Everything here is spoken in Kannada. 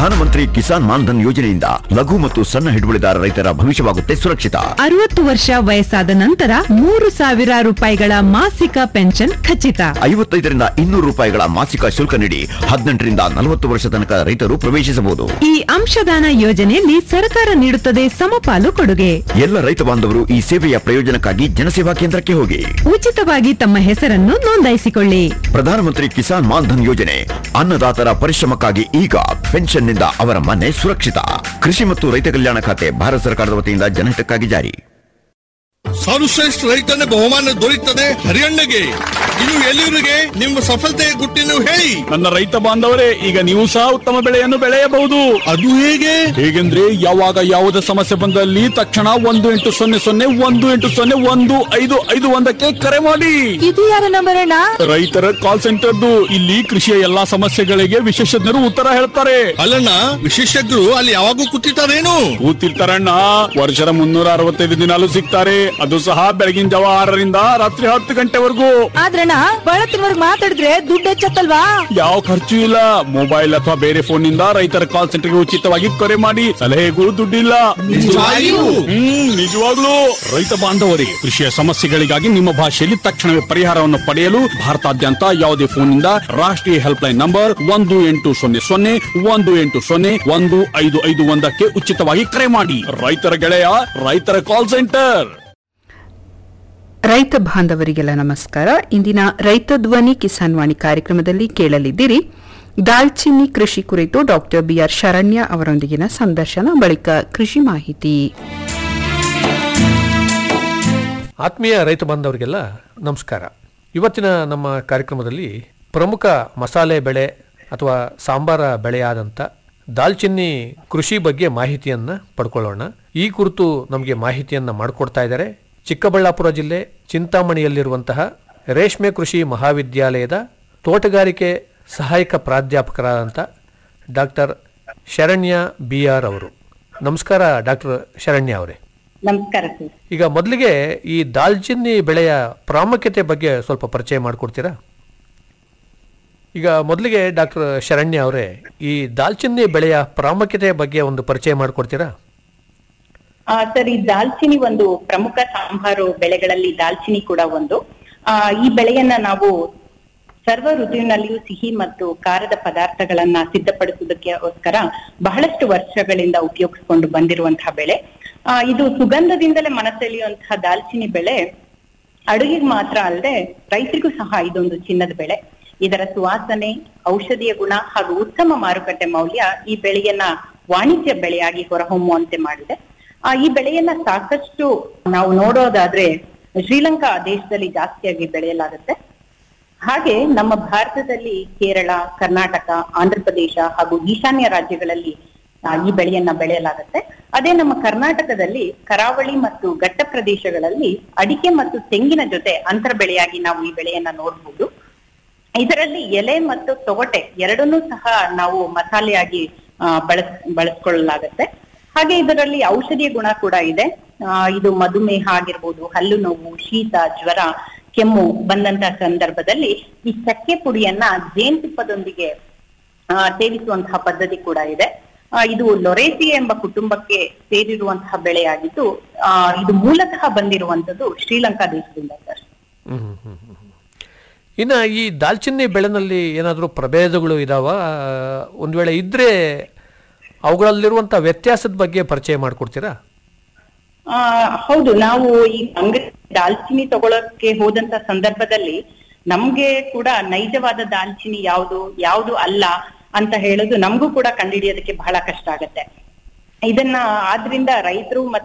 ಪ್ರಧಾನಮಂತ್ರಿ ಕಿಸಾನ್ ಮಾನ್ಧನ್ ಯೋಜನೆಯಿಂದ ಲಘು ಮತ್ತು ಸಣ್ಣ ಹಿಡುವಳಿದಾರ ರೈತರ ಭವಿಷ್ಯವಾಗುತ್ತೆ ಸುರಕ್ಷಿತ ಅರವತ್ತು ವರ್ಷ ವಯಸ್ಸಾದ ನಂತರ ಮೂರು ಸಾವಿರ ರೂಪಾಯಿಗಳ ಮಾಸಿಕ ಪೆನ್ಷನ್ ಖಚಿತ ಐವತ್ತೈದರಿಂದ ಇನ್ನೂರು ರೂಪಾಯಿಗಳ ಮಾಸಿಕ ಶುಲ್ಕ ನೀಡಿ ಹದಿನೆಂಟರಿಂದ ನಲವತ್ತು ವರ್ಷ ತನಕ ರೈತರು ಪ್ರವೇಶಿಸಬಹುದು ಈ ಅಂಶದಾನ ಯೋಜನೆಯಲ್ಲಿ ಸರ್ಕಾರ ನೀಡುತ್ತದೆ ಸಮಪಾಲು ಕೊಡುಗೆ ಎಲ್ಲ ರೈತ ಬಾಂಧವರು ಈ ಸೇವೆಯ ಪ್ರಯೋಜನಕ್ಕಾಗಿ ಜನಸೇವಾ ಕೇಂದ್ರಕ್ಕೆ ಹೋಗಿ ಉಚಿತವಾಗಿ ತಮ್ಮ ಹೆಸರನ್ನು ನೋಂದಾಯಿಸಿಕೊಳ್ಳಿ ಪ್ರಧಾನಮಂತ್ರಿ ಕಿಸಾನ್ ಮಾನ್ಧನ್ ಯೋಜನೆ ಅನ್ನದಾತರ ಪರಿಶ್ರಮಕ್ಕಾಗಿ ಈಗ ಪೆನ್ಷನ್ನಿಂದ ಅವರ ಮನೆ ಸುರಕ್ಷಿತ ಕೃಷಿ ಮತ್ತು ರೈತ ಕಲ್ಯಾಣ ಖಾತೆ ಭಾರತ ಸರ್ಕಾರದ ವತಿಯಿಂದ ಜನಹಿತಕ್ಕಾಗಿ ಜಾರಿ ಸರ್ವಶ್ರೇಷ್ಠ ರೈತನ ಬಹುಮಾನ ದೊರೆಯುತ್ತದೆ ಹರಿಯಣ್ಣಗೆ ಇದು ಎಲ್ಲಿವರಿಗೆ ನಿಮ್ಮ ಸಫಲತೆಯ ಗುಟ್ಟಿನ ಹೇಳಿ ನನ್ನ ರೈತ ಬಾಂಧವರೇ ಈಗ ನೀವು ಸಹ ಉತ್ತಮ ಬೆಳೆಯನ್ನು ಬೆಳೆಯಬಹುದು ಅದು ಹೇಗೆ ಹೇಗೆಂದ್ರೆ ಯಾವಾಗ ಯಾವುದೇ ಸಮಸ್ಯೆ ಬಂದಲ್ಲಿ ತಕ್ಷಣ ಒಂದು ಎಂಟು ಸೊನ್ನೆ ಸೊನ್ನೆ ಒಂದು ಎಂಟು ಸೊನ್ನೆ ಒಂದು ಐದು ಐದು ಒಂದಕ್ಕೆ ಕರೆ ಮಾಡಿ ಇದು ಯಾರ ನಂಬರ್ ಅಣ್ಣ ರೈತರ ಕಾಲ್ ಸೆಂಟರ್ದು ಇಲ್ಲಿ ಕೃಷಿಯ ಎಲ್ಲಾ ಸಮಸ್ಯೆಗಳಿಗೆ ವಿಶೇಷಜ್ಞರು ಉತ್ತರ ಹೇಳ್ತಾರೆ ಅಲ್ಲಣ್ಣ ವಿಶೇಷಜ್ಞರು ಅಲ್ಲಿ ಯಾವಾಗೂ ಕೂತಿರ್ತಾರೇನು ಕೂತಿರ್ತಾರಣ್ಣ ವರ್ಷದ ಮುನ್ನೂರ ಅರವತ್ತೈದು ದಿನಾಲು ಸಿಗ್ತಾರೆ ಅದು ಸಹ ಬೆಳಗಿನ ಜಾವ ಆರರಿಂದ ರಾತ್ರಿ ಹತ್ತು ಗಂಟೆವರೆಗೂ ಆದ್ರಣ್ಣ ಬಳತ್ತಿನವರ್ಗ್ ಮಾತಾಡಿದ್ರೆ ದುಡ್ಡು ಹೆಚ್ಚತ್ತಲ್ವಾ ಯಾವ ಖರ್ಚು ಇಲ್ಲ ಮೊಬೈಲ್ ಅಥವಾ ಬೇರೆ ಫೋನ್ ನಿಂದ ರೈತರ ಕಾಲ್ ಸೆಂಟರ್ಗೆ ಉಚಿತವಾಗಿ ಕರೆ ಮಾಡಿ ಸಲಹೆಗಳು ದುಡ್ಡಿಲ್ಲ ನಿಜವಾಗಿಯೂ? ಹ್ಮ್ ನಿಜವಾಗ್ಲೂ ರೈತ ಬಾಂಧವರಿಗೆ ಕೃಷಿಯ ಸಮಸ್ಯೆಗಳಿಗಾಗಿ ನಿಮ್ಮ ಭಾಷೆಯಲ್ಲಿ ತಕ್ಷಣವೇ ಪರಿಹಾರವನ್ನು ಪಡೆಯಲು ಭಾರತಾದ್ಯಂತ ಯಾವುದೇ ಫೋನ್ನಿಂದ ರಾಷ್ಟ್ರೀಯ ಹೆಲ್ಪ್ ಲೈನ್ ನಂಬರ್ ಒಂದು ಎಂಟು ಸೊನ್ನೆ ಸೊನ್ನೆ ಒಂದು ಎಂಟು ಸೊನ್ನೆ ಒಂದು ಐದು ಐದು ಒಂದಕ್ಕೆ ಉಚಿತವಾಗಿ ಕರೆ ಮಾಡಿ ರೈತರ ಗೆಳೆಯ ರೈತರ ಕಾಲ್ ಸೆಂಟರ್ ರೈತ ಬಾಂಧವರಿಗೆಲ್ಲ ನಮಸ್ಕಾರ ಇಂದಿನ ರೈತ ಧ್ವನಿ ಕಿಸಾನ್ ವಾಣಿ ಕಾರ್ಯಕ್ರಮದಲ್ಲಿ ಕೇಳಲಿದ್ದೀರಿ ದಾಲ್ಚಿನ್ನಿ ಕೃಷಿ ಕುರಿತು ಡಾಕ್ಟರ್ ಬಿಆರ್ ಶರಣ್ಯ ಅವರೊಂದಿಗಿನ ಸಂದರ್ಶನ ಬಳಿಕ ಕೃಷಿ ಮಾಹಿತಿ ಆತ್ಮೀಯ ರೈತ ಬಾಂಧವರಿಗೆಲ್ಲ ನಮಸ್ಕಾರ ಇವತ್ತಿನ ನಮ್ಮ ಕಾರ್ಯಕ್ರಮದಲ್ಲಿ ಪ್ರಮುಖ ಮಸಾಲೆ ಬೆಳೆ ಅಥವಾ ಸಾಂಬಾರ ಬೆಳೆಯಾದಂಥ ದಾಲ್ಚಿನ್ನಿ ಕೃಷಿ ಬಗ್ಗೆ ಮಾಹಿತಿಯನ್ನು ಪಡ್ಕೊಳ್ಳೋಣ ಈ ಕುರಿತು ನಮಗೆ ಮಾಹಿತಿಯನ್ನು ಮಾಡಿಕೊಡ್ತಾ ಇದ್ದಾರೆ ಚಿಕ್ಕಬಳ್ಳಾಪುರ ಜಿಲ್ಲೆ ಚಿಂತಾಮಣಿಯಲ್ಲಿರುವಂತಹ ರೇಷ್ಮೆ ಕೃಷಿ ಮಹಾವಿದ್ಯಾಲಯದ ತೋಟಗಾರಿಕೆ ಸಹಾಯಕ ಪ್ರಾಧ್ಯಾಪಕರಾದಂಥ ಡಾಕ್ಟರ್ ಶರಣ್ಯ ಬಿ ಆರ್ ಅವರು ನಮಸ್ಕಾರ ಡಾಕ್ಟರ್ ಶರಣ್ಯ ಅವರೇ ನಮಸ್ಕಾರ ಸರ್ ಈಗ ಮೊದಲಿಗೆ ಈ ದಾಲ್ಚಿನ್ನಿ ಬೆಳೆಯ ಪ್ರಾಮುಖ್ಯತೆ ಬಗ್ಗೆ ಸ್ವಲ್ಪ ಪರಿಚಯ ಮಾಡಿಕೊಡ್ತೀರಾ ಈಗ ಮೊದಲಿಗೆ ಡಾಕ್ಟರ್ ಶರಣ್ಯ ಅವರೇ ಈ ದಾಲ್ಚಿನ್ನಿ ಬೆಳೆಯ ಪ್ರಾಮುಖ್ಯತೆ ಬಗ್ಗೆ ಒಂದು ಪರಿಚಯ ಮಾಡಿಕೊಡ್ತೀರಾ ಆ, ಸರ್ ಈ ದಾಲ್ಚಿನಿ ಒಂದು ಪ್ರಮುಖ ಸಾಂಬಾರು ಬೆಳೆಗಳಲ್ಲಿ ದಾಲ್ಚಿನಿ ಕೂಡ ಒಂದು ಆ, ಈ ಬೆಳೆಯನ್ನ ನಾವು ಸರ್ವ ಋತುವಿನಲ್ಲಿಯೂ ಸಿಹಿ ಮತ್ತು ಖಾರದ ಪದಾರ್ಥಗಳನ್ನ ಸಿದ್ಧಪಡಿಸುವುದಕ್ಕೋಸ್ಕರ ಬಹಳಷ್ಟು ವರ್ಷಗಳಿಂದ ಉಪಯೋಗಿಸಿಕೊಂಡು ಬಂದಿರುವಂತಹ ಬೆಳೆ ಆ, ಇದು ಸುಗಂಧದಿಂದಲೇ ಮನಸೆಳೆಯುವಂತಹ ದಾಲ್ಚಿನಿ ಬೆಳೆ ಅಡುಗೆಗೆ ಮಾತ್ರ ಅಲ್ಲದೆ ರೈತರಿಗೂ ಸಹ ಇದೊಂದು ಚಿನ್ನದ ಬೆಳೆ ಇದರ ಸುವಾಸನೆ ಔಷಧೀಯ ಗುಣ ಹಾಗೂ ಉತ್ತಮ ಮಾರುಕಟ್ಟೆ ಮೌಲ್ಯ ಈ ಬೆಳೆಯನ್ನ ವಾಣಿಜ್ಯ ಬೆಳೆಯಾಗಿ ಹೊರಹೊಮ್ಮುವಂತೆ ಮಾಡಿದೆ ಆ ಈ ಬೆಳೆಯನ್ನ ಸಾಕಷ್ಟು ನಾವು ನೋಡೋದಾದ್ರೆ ಶ್ರೀಲಂಕಾ ದೇಶದಲ್ಲಿ ಜಾಸ್ತಿಯಾಗಿ ಬೆಳೆಯಲಾಗುತ್ತೆ ಹಾಗೆ ನಮ್ಮ ಭಾರತದಲ್ಲಿ ಕೇರಳ ಕರ್ನಾಟಕ ಆಂಧ್ರ ಪ್ರದೇಶ ಹಾಗೂ ಈಶಾನ್ಯ ರಾಜ್ಯಗಳಲ್ಲಿ ಆ, ಈ ಬೆಳೆಯನ್ನ ಬೆಳೆಯಲಾಗುತ್ತೆ ಅದೇ ನಮ್ಮ ಕರ್ನಾಟಕದಲ್ಲಿ ಕರಾವಳಿ ಮತ್ತು ಘಟ್ಟ ಪ್ರದೇಶಗಳಲ್ಲಿ ಅಡಿಕೆ ಮತ್ತು ತೆಂಗಿನ ಜೊತೆ ಅಂತರ ಬೆಳೆಯಾಗಿ ನಾವು ಈ ಬೆಳೆಯನ್ನ ನೋಡಬಹುದು ಇದರಲ್ಲಿ ಎಲೆ ಮತ್ತು ತೊಗಟೆ ಎರಡನ್ನೂ ಸಹ ನಾವು ಮಸಾಲೆಯಾಗಿ ಆ, ಬಳಸ್ ಬಳಸ್ಕೊಳ್ಳಲಾಗತ್ತೆ ಹಾಗೆ ಇದರಲ್ಲಿ ಔಷಧೀಯ ಗುಣ ಕೂಡ ಇದೆ ಆ, ಇದು ಮಧುಮೇಹ ಆಗಿರ್ಬೋದು ಹಲ್ಲು ನೋವು ಶೀತ ಜ್ವರ ಕೆಮ್ಮು ಬಂದಂತಹ ಸಂದರ್ಭದಲ್ಲಿ ಈ ಚಕ್ಕೆ ಪುಡಿಯನ್ನ ಜೇನುತುಪ್ಪದೊಂದಿಗೆ ಆ, ಸೇವಿಸುವಂತಹ ಪದ್ಧತಿ ಕೂಡ ಇದೆ ಆ, ಇದು ಲೊರೇಸಿ ಎಂಬ ಕುಟುಂಬಕ್ಕೆ ಸೇರಿರುವಂತಹ ಬೆಳೆಯಾಗಿದ್ದು ಆ, ಇದು ಮೂಲತಃ ಬಂದಿರುವಂತದ್ದು ಶ್ರೀಲಂಕಾ ದೇಶದಿಂದ ಸರ್ ಹ್ಮ್, ಹ್ಮ್, ಹ್ಮ್, ಹ್ಮ್. ಇನ್ನು ಈ ದಾಲ್ಚಿನ್ನಿ ಬೆಳೆನಲ್ಲಿ ಏನಾದರೂ ಪ್ರಭೇದಗಳು ಇದಾವ ಒಂದು ವೇಳೆ ಇದ್ರೆ ಅವುಗಳಲ್ಲಿರುವಂಥ ವ್ಯತ್ಯಾಸದ ಬಗ್ಗೆ ಪರಿಚಯ ಮಾಡಿಕೊಡ್ತೀರಾ ಆ ಹೌದು ನಾವು ಈ ಅಂಗಡಿ ದಾಲ್ಚಿನಿ ತಗೊಳಕ್ಕೆ ಹೋದಂತ ಸಂದರ್ಭದಲ್ಲಿ ನಮ್ಗೆ ಕೂಡ ನೈಜವಾದ ದಾಲ್ಚಿನಿ ಯಾವುದು ಯಾವುದು ಅಲ್ಲ ಅಂತ ಹೇಳೋದು ನಮಗೂ ಕೂಡ ಕಂಡುಹಿಡಿಯೋದಕ್ಕೆ ಬಹಳ ಕಷ್ಟ ಆಗತ್ತೆ ಇದನ್ನ ಆದ್ರಿಂದ ರೈತರು ಮತ್ತೆ